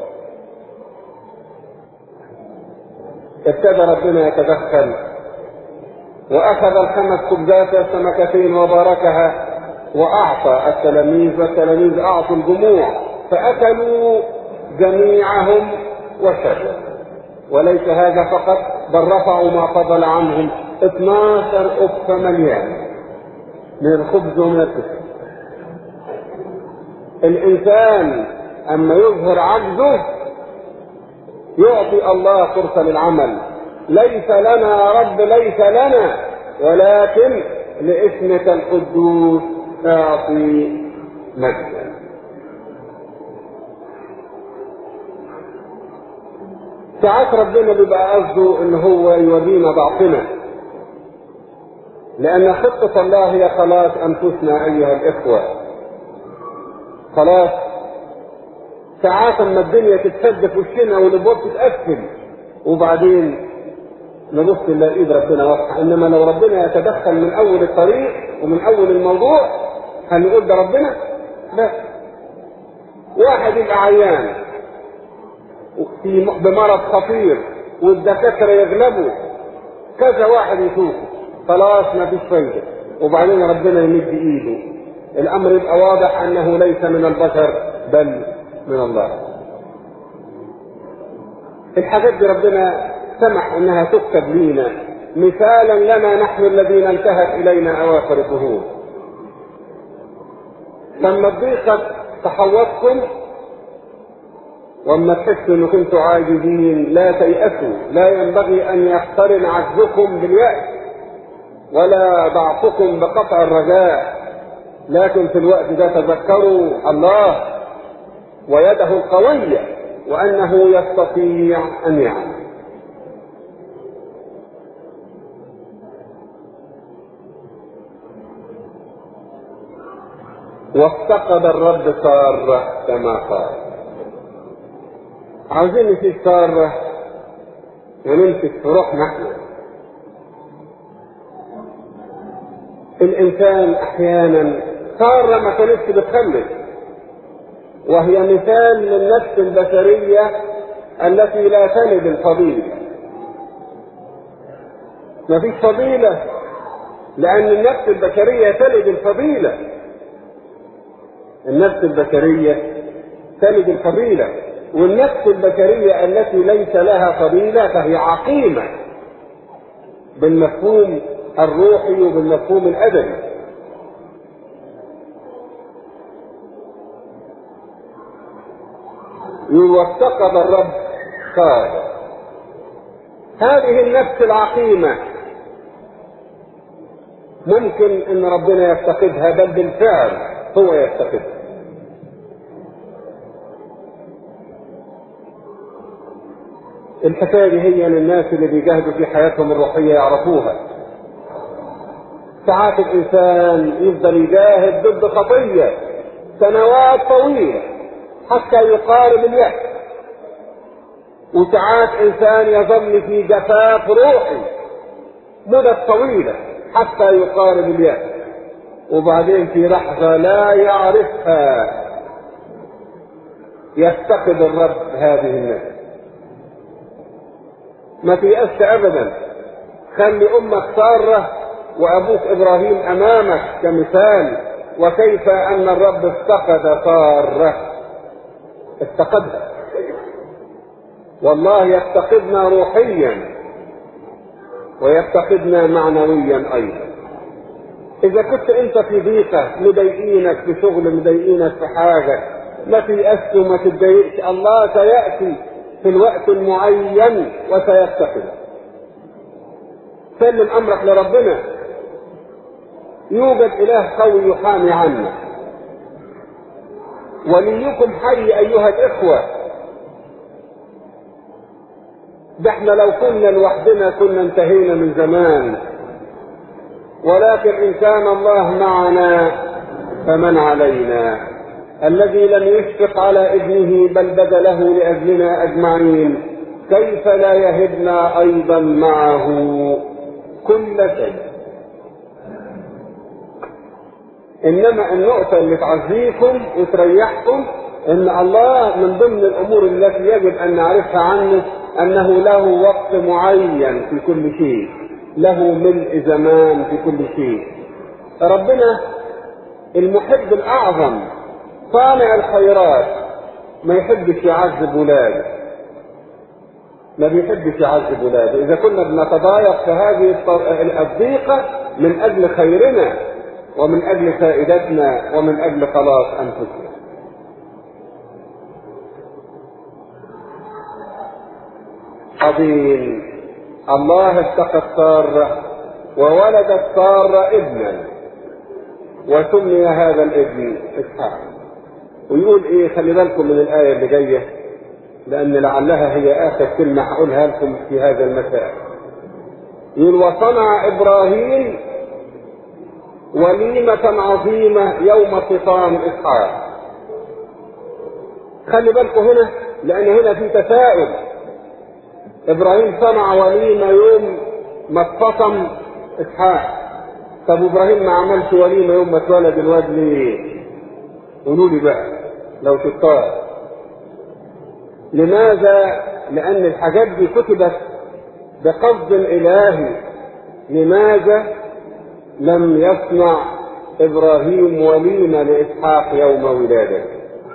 ابتدى ربنا يتدخل وأخذ الخمس خبزات والسمكتين وباركها وأعطى التلاميذ والتلاميذ أعطوا الجموع فأكلوا جميعهم وشربوا وليس هذا فقط بل رفعوا ما فضل عنهم 12 أف مليان من الخبز ومن الكسر الإنسان أما يظهر عجزه يعطي الله فرصة للعمل ليس لنا يا رب ليس لنا ولكن لاسمك القدوس اعطي مجدا ساعات ربنا بيبقى قصده ان هو يورينا ضعفنا لان خطة الله هي خلاص انفسنا ايها الاخوة خلاص ساعات اما الدنيا تتسد في وشنا والابواب تتقفل وبعدين نبص نلاقي ايد ربنا واضحه انما لو ربنا يتدخل من اول الطريق ومن اول الموضوع هنقول ده ربنا لا واحد يبقى عيان في بمرض خطير والدكاتره يغلبوا كذا واحد يشوفه خلاص ما فيش فايده وبعدين ربنا يمد ايده الامر يبقى واضح انه ليس من البشر بل من الله الحاجات دي ربنا سمح انها تكتب لينا مثالا لنا نحن الذين انتهت الينا اواخر الظهور لما الضيقة تحوطكم واما تحسوا انكم انتم عاجزين لا تيأسوا لا ينبغي ان يقترن عجزكم باليأس ولا ضعفكم بقطع الرجاء لكن في الوقت ده تذكروا الله ويده القوية وأنه يستطيع أن يعمل وافتقد الرب سارة كما قال عاوزين نسيب سارة ونمسك في روحنا احنا الإنسان أحيانا سارة ما كانتش بتخلف وهي مثال للنفس البشرية التي لا تلد الفضيلة ما فيش فضيلة لأن النفس البشرية تلد الفضيلة النفس البشرية تلد الفضيلة والنفس البشرية التي ليس لها فضيلة فهي عقيمة بالمفهوم الروحي وبالمفهوم الأدبي وافتقد الرب قال هذه النفس العقيمة ممكن ان ربنا يفتقدها بل بالفعل هو يفتقدها الحكاية دي هي للناس اللي بيجاهدوا في حياتهم الروحية يعرفوها ساعات الإنسان يفضل يجاهد ضد خطية سنوات طويلة حتى يقارب اليأس وساعات إنسان يظل في جفاف روحي مدة طويلة حتى يقارب اليأس وبعدين في لحظة لا يعرفها يفتقد الرب هذه النفس ما تيأس أبدا خلي أمك سارة وأبوك إبراهيم أمامك كمثال وكيف أن الرب افتقد سارة افتقدها والله يفتقدنا روحيا ويفتقدنا معنويا أيضا إذا كنت أنت في ضيقة مضايقينك في شغل مضايقينك في حاجة ما تيأس وما تتضايقش الله سيأتي في الوقت المعين وسيفتقدك سلم أمرك لربنا يوجد إله قوي يحامي عنك وليكم حي أيها الإخوة ده احنا لو كنا لوحدنا كنا انتهينا من زمان ولكن إن كان الله معنا فمن علينا الذي لم يشفق على ابنه بل بذله لأجلنا أجمعين كيف لا يهبنا أيضا معه كل شيء إنما النقطة اللي تعزيكم وتريحكم إن الله من ضمن الأمور التي يجب أن نعرفها عنه أنه له وقت معين في كل شيء له ملء زمان في كل شيء ربنا المحب الأعظم صانع الخيرات ما يحبش يعذب ولاده ما بيحبش يعذب ولاده إذا كنا بنتضايق في هذه الضيقة من أجل خيرنا ومن أجل فائدتنا ومن أجل خلاص أنفسنا عظيم الله اتقى سارة وولدت سارة ابنا وسمي هذا الابن اسحاق ويقول ايه خلي بالكم من الآية اللي جاية لأن لعلها هي آخر كلمة هقولها لكم في هذا المساء يقول وصنع إبراهيم وليمة عظيمة يوم فطام إسحاق خلي بالكم هنا لأن هنا في تساؤل إبراهيم صنع وليمة يوم ما اتفطم إسحاق طب إبراهيم ما عملش وليمة يوم ما اتولد الواد ليه؟ قولوا لي بقى لو شطار لماذا؟ لأن الحاجات دي كتبت بقصد إلهي لماذا لم يصنع إبراهيم وليمة لإسحاق يوم ولادته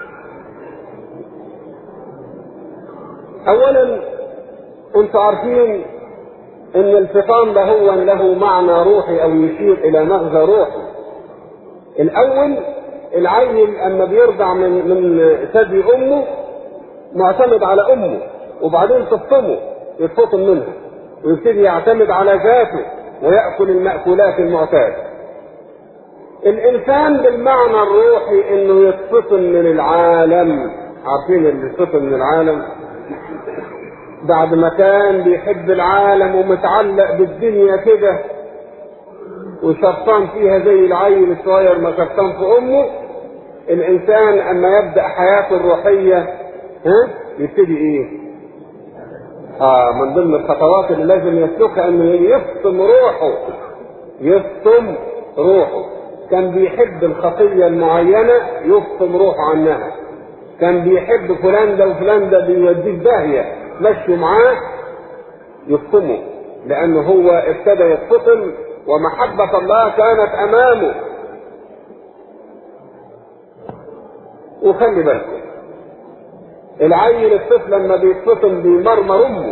أولا أنتم عارفين أن الفطام ده هو له معنى روحي أو يشير إلى مغزى روحي الأول العيل أما بيرضع من من ثدي أمه معتمد على أمه وبعدين تفطمه يتفطم منها ويبتدي يعتمد على ذاته ويأكل المأكولات المعتادة. الإنسان بالمعنى الروحي إنه يتفطم من العالم، عارفين اللي يتفطم من العالم؟ بعد ما كان بيحب العالم ومتعلق بالدنيا كده وشرطان فيها زي العيل الصغير ما شرطان في أمه الإنسان أما يبدأ حياته الروحية ها يبتدي إيه؟ آه من ضمن الخطوات اللي لازم يسلكها انه يفطم روحه يفطم روحه كان بيحب الخطية المعينة يفطم روحه عنها كان بيحب فلان ده وفلان ده بيوديه داهية مشوا معاه يفطمه لأنه هو ابتدى يتفطم ومحبة الله كانت أمامه وخلي بالكم العيل الطفل لما بيتفطم بيمرمر امه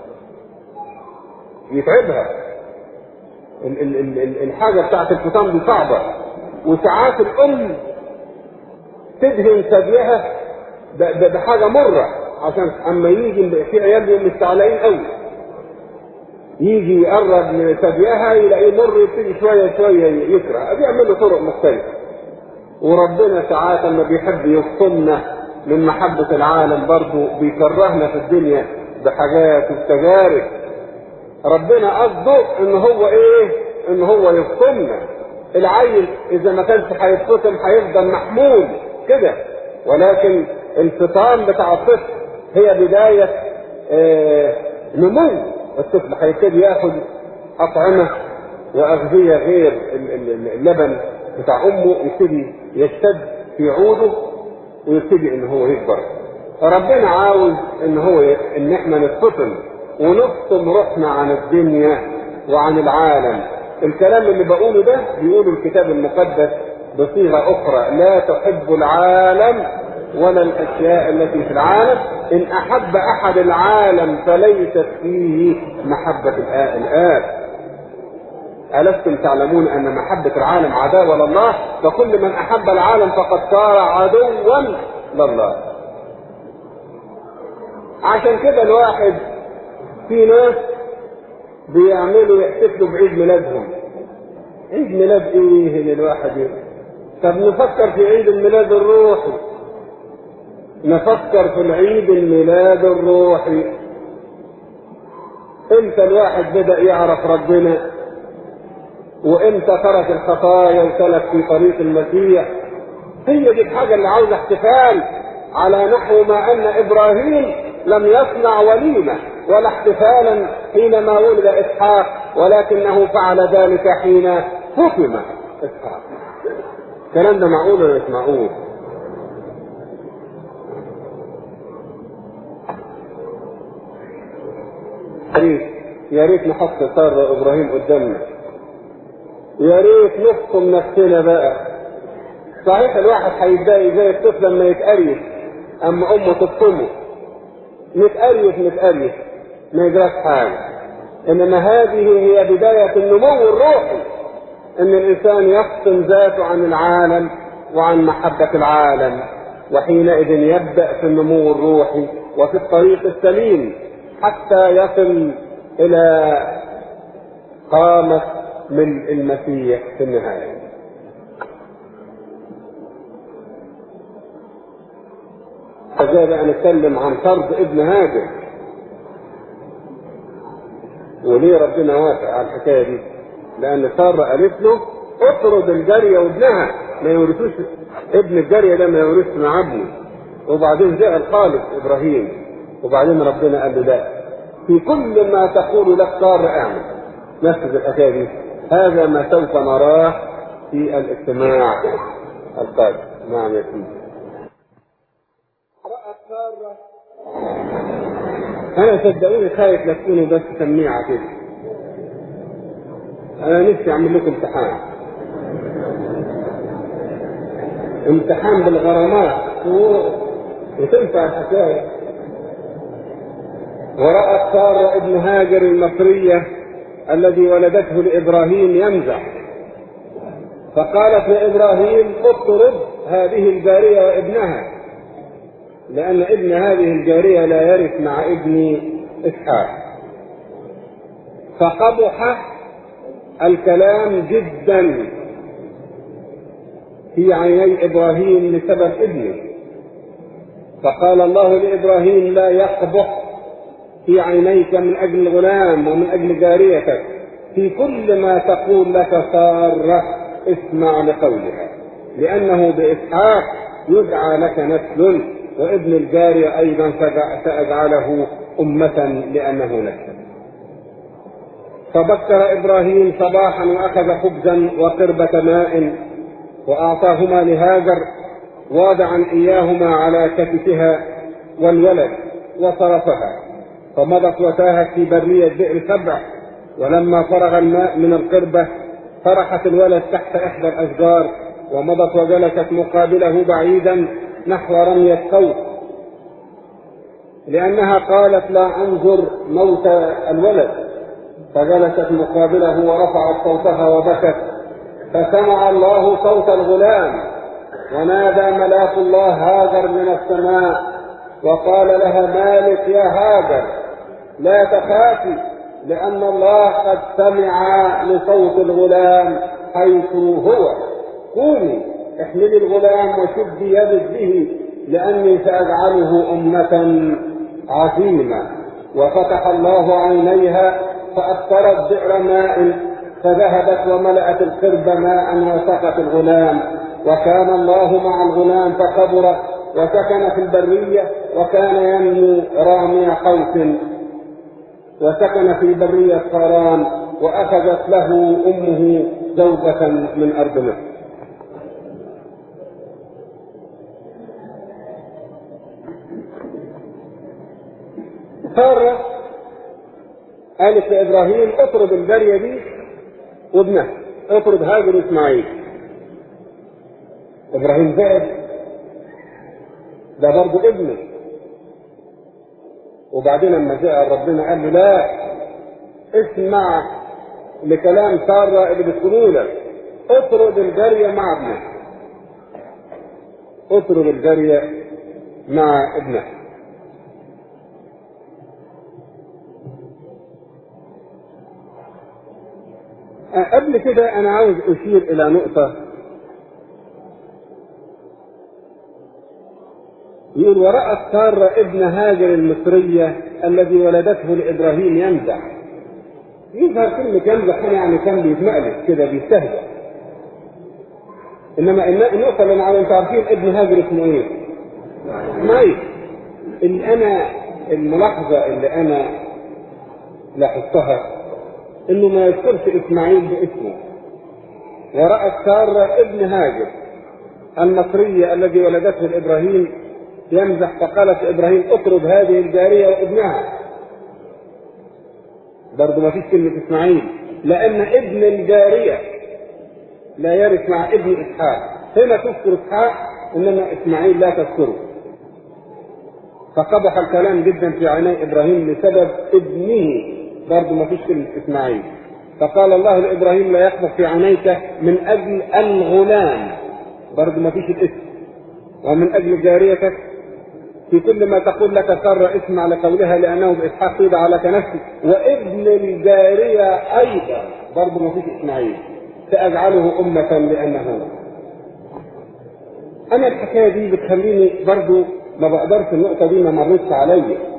يتعبها ال ال ال ال الحاجه بتاعت الفطام دي صعبه وساعات الام تدهن ثديها بحاجه مره عشان اما يجي في عيال بيبقوا مستعلقين قوي يجي يقرب من ثديها يلاقيه مر يبتدي شويه شويه يكره بيعمل له طرق مختلفه وربنا ساعات لما بيحب يفطمنا من محبة العالم برضه بيكرهنا في الدنيا بحاجات وبتجارب ربنا قصده ان هو ايه ان هو يفطمنا العيل اذا ما كانش هيتفطم هيفضل محمول كده ولكن الفطام بتاع الطفل هي بداية آه نمو الطفل هيبتدي ياخد اطعمة واغذية غير اللبن بتاع امه يبتدي يشتد في عوده ويبتدي ان هو يكبر فربنا عاوز ان هو ي... ان احنا نتفطن ونفطم روحنا عن الدنيا وعن العالم الكلام اللي بقوله ده بيقوله الكتاب المقدس بصيغة أخرى لا تحب العالم ولا الأشياء التي في العالم إن أحب أحد العالم فليست فيه محبة الآب ألستم تعلمون أن محبة العالم عداوة لله فكل من أحب العالم فقد صار عدوا لله عشان كده الواحد في ناس بيعملوا يحتفلوا بعيد ميلادهم عيد ميلاد ايه اللي الواحد يقول طب نفكر في عيد الميلاد الروحي نفكر في العيد الميلاد الروحي امتى الواحد بدأ يعرف ربنا وامتى ترك الخطايا وسلك في طريق المسيح هي دي الحاجة اللي عاوزة احتفال على نحو ما أن إبراهيم لم يصنع وليمة ولا احتفالا حينما ولد إسحاق ولكنه فعل ذلك حين حكم إسحاق الكلام ده معقول ولا مش معقول؟ ريت يا ريت نحط سارة وابراهيم قدامنا يا ريت نفصل نفسنا بقى صحيح الواحد هيتضايق زي الطفل لما يتقريف اما امه تفطمه نتقريف نتقريف ما يجراش حاجه انما هذه هي بدايه النمو الروحي ان الانسان يفصل ذاته عن العالم وعن محبه العالم وحينئذ يبدا في النمو الروحي وفي الطريق السليم حتى يصل الى قامة من المسيح في النهاية فجاء بقى نتكلم عن طرد ابن هاجر وليه ربنا وافق على الحكاية دي لأن سارة قالت له اطرد الجارية وابنها ما يورثوش ابن الجارية ده ما يورثش مع ابنه وبعدين جاء الخالق إبراهيم وبعدين ربنا قال له لا في كل ما تقول لك صار اعمل نفذ الحكايه دي هذا ما سوف نراه في الاجتماع القادم نعم يا سيدي رأت سارة أنا صدقوني خايف لا تكونوا بس سميعة كده أنا نفسي أعمل لكم امتحان امتحان بالغرامات وتنفع الحكاية ورأت سارة ابن هاجر المصرية الذي ولدته لإبراهيم يمزح فقالت لإبراهيم اطرد هذه الجارية وابنها لأن ابن هذه الجارية لا يرث مع ابن إسحاق فقبح الكلام جدا في عيني إبراهيم لسبب ابنه فقال الله لإبراهيم لا يقبح في عينيك من أجل الغلام ومن أجل جاريتك في كل ما تقول لك سارة اسمع لقولها لأنه بإسحاق يدعى لك نسل وابن الجارية أيضا سأجعله أمة لأنه نسل فبكر إبراهيم صباحا وأخذ خبزا وقربة ماء وأعطاهما لهاجر واضعا إياهما على كتفها والولد وصرفها فمضت وتاهت في برية بئر سبع ولما فرغ الماء من القربة فرحت الولد تحت إحدى الأشجار ومضت وجلست مقابله بعيدا نحو رمي الصوت لأنها قالت لا أنظر موت الولد فجلست مقابله ورفعت صوتها وبكت فسمع الله صوت الغلام ونادى ملاك الله هاجر من السماء وقال لها مالك يا هاجر لا تخافي لأن الله قد سمع لصوت الغلام حيث هو قومي احملي الغلام وشدي يدك به لأني سأجعله أمة عظيمة وفتح الله عينيها فأكثرت بئر ماء فذهبت وملأت القرب ماء وسقت الغلام وكان الله مع الغلام فكبر وسكن في البرية وكان ينمو رامي قوس وسكن في برية قاران وأخذت له أمه زوجة من أرض مصر سارة قالت لإبراهيم اطرد الجارية دي وابنها اطرد هاجر وإسماعيل إبراهيم زعل ده برضه ابنه وبعدين لما جاء ربنا قال له لا اسمع لكلام سارة اللي بتقوله لك اطرد الجارية مع ابنك اطرد الجارية مع ابنك قبل كده انا عاوز اشير الى نقطة يقول ورأت سارة ابن هاجر المصرية الذي ولدته لإبراهيم يمزح يظهر كلمة يمزح هنا يعني كان بيتمقلب كده بيستهزأ إنما النقطة اللي أنا عاوز أنتوا عارفين ابن هاجر اسمه إيه؟ إسماعيل اللي أنا الملاحظة اللي أنا لاحظتها إنه ما يذكرش إسماعيل باسمه ورأت سارة ابن هاجر المصرية الذي ولدته لإبراهيم يمزح فقالت إبراهيم اطرد هذه الجارية وابنها برضه ما فيش كلمة إسماعيل لأن ابن الجارية لا يرث مع ابن إسحاق هنا تذكر إسحاق إنما إسماعيل لا تذكره فقبح الكلام جدا في عيني إبراهيم لسبب ابنه برضه ما فيش كلمة إسماعيل فقال الله لإبراهيم لا يقبح في عينيك من أجل الغلام برضه ما فيش الاسم ومن أجل جاريتك في كل ما تقول لك سر اسمع لقولها لأنه بإسحاق يدعى لك نفسي وابن الجارية أيضا برضه ما فيش إسماعيل سأجعله أمة لأنه أنا الحكاية دي بتخليني برضه ما بقدرش النقطة دي ما مرتش عليا